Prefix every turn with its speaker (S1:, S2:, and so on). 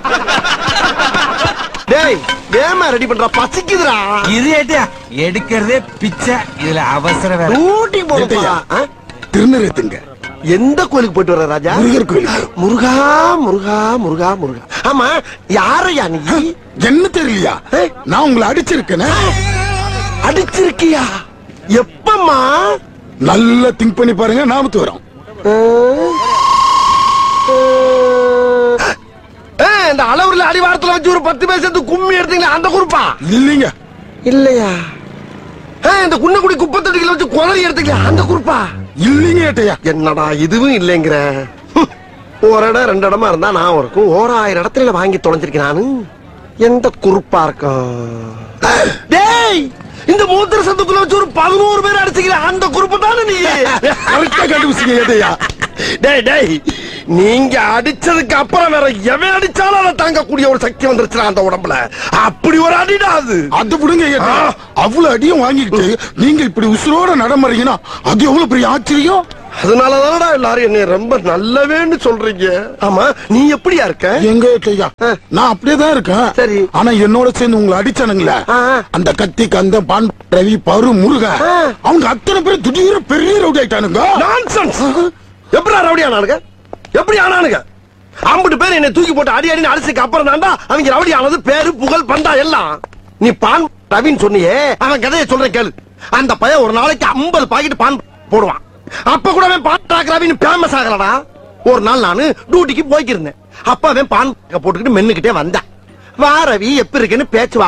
S1: டேய் வேமா ரெடி பண்றா பசிக்குதுடா
S2: இது ஏட்டியா எடுக்கிறதே பிச்சை இதுல அவசர வேலை
S1: ஊட்டி போறப்பா
S3: ஏட்டையா? திருநீரத்துங்க
S1: எந்த கோயிலுக்கு போயிட்டு வர ராஜா
S3: முருகர் கோயிலுக்கு.
S1: முருகா முருகா முருகா முருகா ஆமா யாரையா நீ
S3: என்ன தெரியலையா
S1: ஏய்.
S3: நான் உங்களை அடிச்சிருக்கேனே
S1: அடிச்சிருக்கியா எப்பம்மா
S3: நல்லா திங்க் பண்ணி பாருங்க நாமத்து வரும்
S1: ஏய், இந்த அளவுல அடிவாரத்துல வச்சு ஒரு பத்து பேர் சேர்ந்து கும்மி எடுத்தீங்களா அந்த குரூப்பா
S3: இல்லைங்க
S1: இல்லையா ஏய், இந்த குன்னக்குடி குப்பத்தொட்டிகளை வச்சு குளறி எடுத்தீங்களா அந்த குரூப்பா
S3: இல்லைங்க ஏட்டையா
S1: என்னடா இதுவும் இல்லைங்கிற ஹம். ஒரு இடம் ரெண்டு இடமா இருந்தா நான் இருக்கும் ஓராயிரம் இடத்துல வாங்கி தொலைஞ்சிருக்கேன் நானு எந்த குறுப்பா இருக்கும் டேய் இந்த மூத்திர சத்தத்துல வச்சு ஒரு பதினோரு பேர் அடிச்சுக்கல அந்த குறுப்பு தானே நீ
S3: கரெக்டா கண்டுபிடிச்சிங்க ஏட்டையா
S1: டேய் டேய் நீங்க அடிச்சதுக்கு அப்புறம் வேற எவன் அடிச்சாலும் அதை தாங்கக்கூடிய ஒரு சக்தி வந்துருச்சுடா அந்த உடம்புல அப்படி ஒரு அடிடா அது
S3: அது விடுங்க ஏட்டையா அவ்வளவு அடியும் வாங்கிக்கிட்டு நீங்க இப்படி உசுரோட நடமறீங்கன்னா அது எவ்வளவு பெரிய ஆச்சரியம்
S1: அதனாலதானடா எல்லாரும் என்னை ரொம்ப நல்லவேன்னு சொல்றீங்க ஆமா நீ எப்படியா இருக்க
S3: எங்க ஏட்டையா
S1: ஆ.
S3: நான் அப்படியே தான் இருக்கேன்
S1: சரி.
S3: ஆனா என்னோட சேர்ந்து உங்களை அடிச்சானுங்களே
S1: ஆ, ஆ.
S3: அந்த கத்தி கந்த பான் ரவி பரு முருக
S1: ஆ.
S3: அவங்க அத்தனை பேர் திடீர்னு பெரிய ரவுடி ஆயிட்டானுங்க
S1: நான்சென்ஸ் எப்படி ரவுடி ஆனானுங்க எப்படி ஆனானுங்க ஐம்பது பேர் என்னை தூக்கி போட்டு அடி அடின்னு அடிச்சுக்கு அப்புறம் தான்டா அவங்க ரவுடி ஆனது பேரு புகழ் பந்தா எல்லாம் நீ பான் ரவின்னு சொன்னியே அவன் கதையை சொல்றேன் கேளு அந்த பையன் ஒரு நாளைக்கு ஐம்பது பாக்கெட் பான் போடுவான் அப்ப கூட அவன் பான் டாக் ரவின்னு ஃபேமஸ் ஆகலடா ஒரு நாள் நானு டியூட்டிக்கு போய்க்கிருந்தேன் அப்ப அவன் பான் போட்டுக்கிட்டு மென்னுக்கிட்டே வந்தான் வா ரவி எப்ப இருக்குன்னு பேச்சு